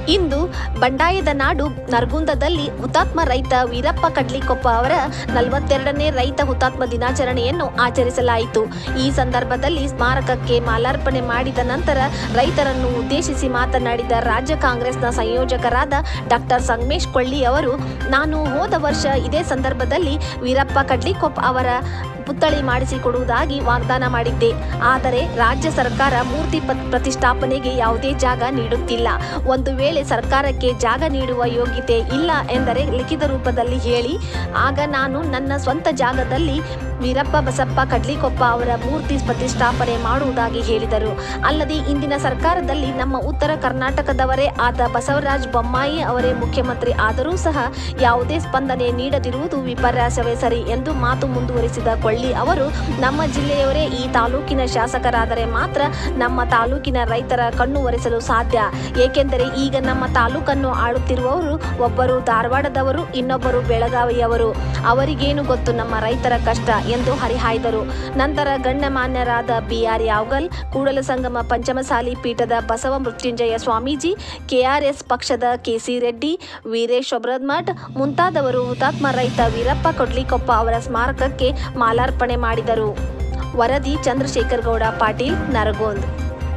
ಇಂದು ಬಂಡಾಯದ ನಾಡು ನರಗುಂದದಲ್ಲಿ ಹುತಾತ್ಮ ರೈತ ವೀರಪ್ಪ ಕಡ್ಲಿಕೊಪ್ಪ ಅವರ ನಲವತ್ತೆರಡನೇ ರೈತ ಹುತಾತ್ಮ ದಿನಾಚರಣೆಯನ್ನು ಆಚರಿಸಲಾಯಿತು ಈ ಸಂದರ್ಭದಲ್ಲಿ ಸ್ಮಾರಕಕ್ಕೆ ಮಾಲಾರ್ಪಣೆ ಮಾಡಿದ ನಂತರ ರೈತರನ್ನು ಉದ್ದೇಶಿಸಿ ಮಾತನಾಡಿದ ರಾಜ್ಯ ಕಾಂಗ್ರೆಸ್ನ ಸಂಯೋಜಕರಾದ ಡಾಕ್ಟರ್ ಸಂಗಮೇಶ್ ಕೊಳ್ಳಿ ಅವರು ನಾನು ಹೋದ ವರ್ಷ ಇದೇ ಸಂದರ್ಭದಲ್ಲಿ ವೀರಪ್ಪ ಕಡ್ಲಿಕೊಪ್ಪ ಅವರ ಪುತ್ಥಳಿ ಮಾಡಿಸಿಕೊಡುವುದಾಗಿ ವಾಗ್ದಾನ ಮಾಡಿದ್ದೆ ಆದರೆ ರಾಜ್ಯ ಸರ್ಕಾರ ಮೂರ್ತಿ ಪ- ಪ್ರತಿಷ್ಠಾಪನೆಗೆ ಯಾವುದೇ ಜಾಗ ನೀಡುತ್ತಿಲ್ಲ ಒಂದು ವೇಳೆ ಸರ್ಕಾರಕ್ಕೆ ಜಾಗ ನೀಡುವ ಯೋಗ್ಯತೆ ಇಲ್ಲ ಎಂದರೆ ಲಿಖಿತ ರೂಪದಲ್ಲಿ ಹೇಳಿ ಆಗ ನಾನು ನನ್ನ ಸ್ವಂತ ಜಾಗದಲ್ಲಿ ವೀರಪ್ಪ ಬಸಪ್ಪ ಕಡ್ಲಿಕೊಪ್ಪ ಅವರ ಮೂರ್ತಿ ಪ್ರತಿಷ್ಠಾಪನೆ ಮಾಡುವುದಾಗಿ ಹೇಳಿದರು ಅಲ್ಲದೆ ಇಂದಿನ ಸರ್ಕಾರದಲ್ಲಿ ನಮ್ಮ ಉತ್ತರ ಕರ್ನಾಟಕದವರೇ ಆದ ಬಸವರಾಜ ಬೊಮ್ಮಾಯಿ ಅವರೇ ಮುಖ್ಯಮಂತ್ರಿ ಆದರೂ ಸಹ ಯಾವುದೇ ಸ್ಪಂದನೆ ನೀಡದಿರುವುದು ವಿಪರ್ಯಾಸವೇ ಸರಿ ಎಂದು ಮಾತು ಮುಂದುವರಿಸಿದ ಕೊಳ್ಳಿ ಅವರು ನಮ್ಮ ಜಿಲ್ಲೆಯವರೇ ಈ ತಾಲೂಕಿನ ಶಾಸಕರಾದರೆ ಮಾತ್ರ ನಮ್ಮ ತಾಲೂಕಿನ ರೈತರ ಕಣ್ಣು ಒರೆಸಲು ಸಾಧ್ಯ ಏಕೆಂದರೆ ಈಗ ನಮ್ಮ ತಾಲೂಕನ್ನು ಆಳುತ್ತಿರುವವರು ಒಬ್ಬರು ಧಾರವಾಡದವರು ಇನ್ನೊಬ್ಬರು ಬೆಳಗಾವಿಯವರು ಅವರಿಗೇನು ಗೊತ್ತು ನಮ್ಮ ರೈತರ ಕಷ್ಟ ಎಂದು ಹರಿಹಾಯ್ದರು ನಂತರ ಗಣ್ಯಮಾನ್ಯರಾದ ಬಿ ಆರ್ ಯಾವಗಲ್ ಕೂಡಲ ಸಂಗಮ ಪಂಚಮಸಾಲಿ ಪೀಠದ ಬಸವ ಮೃತ್ಯುಂಜಯ ಸ್ವಾಮೀಜಿ ಕೆಆರ್ಎಸ್ ಪಕ್ಷದ ಕೆಸಿ ರೆಡ್ಡಿ ವೀರೇಶ್ ಒಬ್ರದ್ಮಠ್ ಮುಂತಾದವರು ಹುತಾತ್ಮ ರೈತ ವೀರಪ್ಪ ಕೊಡ್ಲಿಕೊಪ್ಪ ಅವರ ಸ್ಮಾರಕಕ್ಕೆ ಮಾಲಾರ್ಪಣೆ ಮಾಡಿದರು ವರದಿ ಚಂದ್ರಶೇಖರ್ ಗೌಡ ಪಾಟೀಲ್ ನರಗೋಂದ್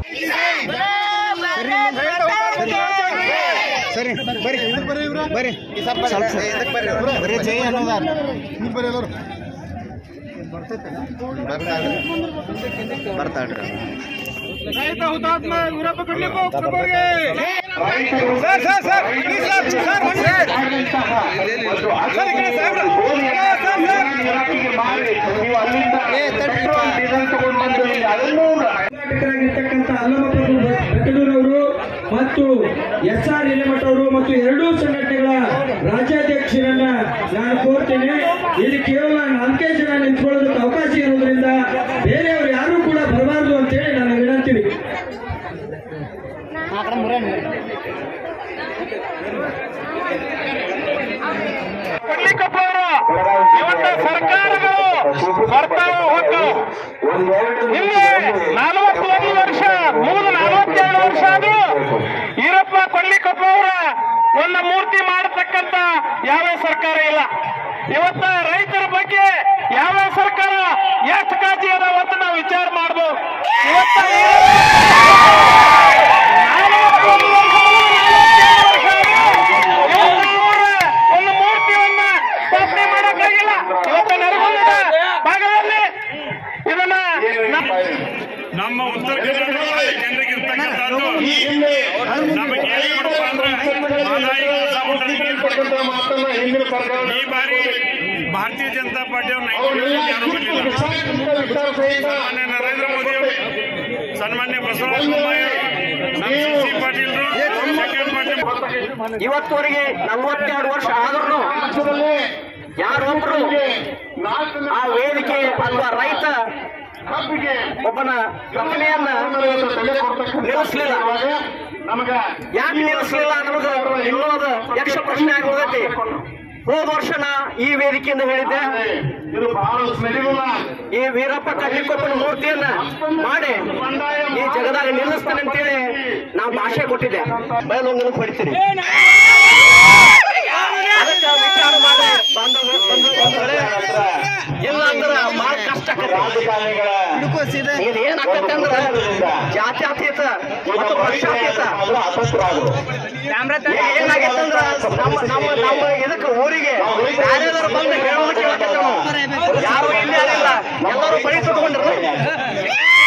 ಸರಿ ಬರ್ರಿ ಬರ್ರಿ ಸ್ವಲ್ಪ ಬರ್ರಿ ಜೈ ಅನ್ನೋದಾರ ಬರ್ತಾಡ್ರಿ ರೈತ ಹುತಾತ್ಮ ವೀರಪ್ಪ ಕಡ್ಲಿಕೋ ಕಬ್ಬರ್ಗೆ sir sir sir please sir sir ಒಂದ್ ಸರ್ ಸರ್ ಈ ಕಡೆ ಸಾಹೇಬ್ರು. Sir, sir, sir. ಏ ತಡ್ರಿಪ್ಪ ಕರ್ನಾಟಕರಾಗಿರ್ತಕ್ಕಂಥ ಅಲ್ಲಮಪ್ಪ ಬೆಟ್ಟದೂರವರು ಮತ್ತು ಎಸ್ ಆರ್ ಹಿರೇಮಠ ಅವರು ಮತ್ತು ಎರಡೂ ಸಂಘಟನೆಗಳ ರಾಜ್ಯಾಧ್ಯಕ್ಷರನ್ನ ನಾನು ಕೋರ್ತೇನೆ ಇಲ್ಲಿ ಕೇವಲ ನಾಲ್ಕೇ ಜನ ನಿಂತ್ಕೊಳ್ಳೋದಕ್ಕೆ ಅವಕಾಶ ಇರೋದ್ರಿಂದ ಬೇರೆಯವರು ಯಾರು ಕೂಡ ಬರಬಾರದು ಅಂತೇಳಿ ನಾನು ವಿನಂತೀನಿ ಕಡ್ಲಿಕೊಪ್ಪ ಅವರು ಇವತ್ತು ಸರ್ಕಾರಗಳು ಬರ್ತಾವ ಹೋಗ್ತಾವ ಇಲ್ಲಿ ನಲವತ್ತೊಂದು ವರ್ಷ ಮೂರು ನಲವತ್ತೆರಡು ವರ್ಷ ಆದ್ರೂ ಈರಪ್ಪ ಕೊಳ್ಳಿಕೊಪ್ಪ ಅವರ ಒಂದು ಮೂರ್ತಿ ಮಾಡತಕ್ಕಂತ ಯಾವ ಸರ್ಕಾರ ಇಲ್ಲ ಇವತ್ತ ರೈತರ ಬಗ್ಗೆ ಯಾವ ಸರ್ಕಾರ ಎಷ್ಟು ಕಾಳಜಿ ಅದಾವ ಅಂತ ನಾವು ವಿಚಾರ ಮಾಡ್ಬೋದು ಇವತ್ತ ನಲವತ್ತೊಂದು ವರ್ಷ, ನಲವತ್ತೆರಡು ವರ್ಷ ಆದ್ರೂ ಇವತ್ತು ಅವರ ಒಂದು ಮೂರ್ತಿಯನ್ನ ಸ್ಥಾಪನೆ ಮಾಡಕ್ಕಾಗಿಲ್ಲ ಇವತ್ತು ನರಗುಂದದ ಭಾಗದಲ್ಲಿ ಇದನ್ನ ನಮ್ಮ ಉತ್ತರ ಕರ್ನಾಟಕದ ಜನರಿಗೆ ಇರ್ತಕ್ಕಂಥದ್ದು ನಮಗೆ ಏನು ಕೊಡಪ್ಪ ಅಂದ್ರೆ ಮಹದಾಯಿ ಕಳಸಾ ಮಂಡಳಿಗೆ ಏನು ಕೊಡ್ಬೇಕು? ಈ ಬಾರಿ ಭಾರತೀಯ ಜನತಾ ಪಾರ್ಟಿ ಅವ್ರು ನೈತಿಕ ಯಾರು ಬರಲಿಲ್ಲ ಸನ್ಮಾನ್ಯ ನರೇಂದ್ರ ಮೋದಿ ಅವರು ಸನ್ಮಾನ್ಯ ಬಸವರಾಜ ಬೊಮ್ಮಾಯಿ ಅವರು ನಮ್ಮ ಸಿ ಪಾಟೀಲ್ರು ಶಂಕರ್ ಪಾಟೀಲ್ ಇವತ್ತುವರೆಗೆ ನಲವತ್ತೆರಡು ವರ್ಷ ಆದ್ರೂ ಯಾರೊಬ್ರು ಆ ವೇದಿಕೆ ಅಥವಾ ರೈತ ಒಬ್ಬನ ಪ್ರತಿಮೆಯನ್ನ ನಿಲ್ಲಿಸ್ಲಿಲ್ಲ ಯಾಕೆ ನಿಲ್ಲಿಸ್ಲಿಲ್ಲ ಅನ್ನೋದು ಇನ್ನೊಂದು ಯಕ್ಷ ಪ್ರಶ್ನೆ ಆಗಿ ಹೋಗೈತಿ ಹೋದ ವರ್ಷ ನಾ ಈ ವೇದಿಕೆಯಿಂದ ಹೇಳಿದ್ದೆ ಈ ವೀರಪ್ಪ ಕಡ್ಲಿಕೊಪ್ಪನ ಮೂರ್ತಿಯನ್ನ ಮಾಡಿ ಈ ಜಗದಾಗ ನಿಲ್ಲಿಸ್ತೇನೆ ಅಂತೇಳಿ ನಾವು ಭಾಷೆ ಕೊಟ್ಟಿದ್ದೆ ಬಯಲೊಂದನ್ನು ಹೊಡಿತೀರಿ ಅದಕ್ಕೆ ವಿಚಾರ ಮಾಡಿ ಬಾಂಧವ ಬಂಧು ಬಂಧುಗಳೇ ಇಲ್ಲ ಅಂದ್ರೆ ಬಹಳ ಕಷ್ಟ ಆಕತಿ ಇದು ಏನಾಗತ್ತೆ ಅಂದ್ರೆ ಜಾತ್ಯತೀತ ಮತ್ತು ಪಕ್ಷಾತೀತ ಈಗ ಏನಾಗೈತೆ ಅಂದ್ರೆ ನಮ್ಮ ನಮ್ಮ ನಮ್ಮ ಇದಕ್ಕೆ ಊರಿಗೆ ಯಾರ್ಯಾರು ಬಂದು ಹೇಳೋದಕ್ಕೆ ಕೇಳಕತ್ತ ಯಾರು ಇಲ್ಲಿ ಯಾರಿಲ್ಲ ಎಲ್ಲರೂ ಬಳಿ ತಗೊಂಡ್ರು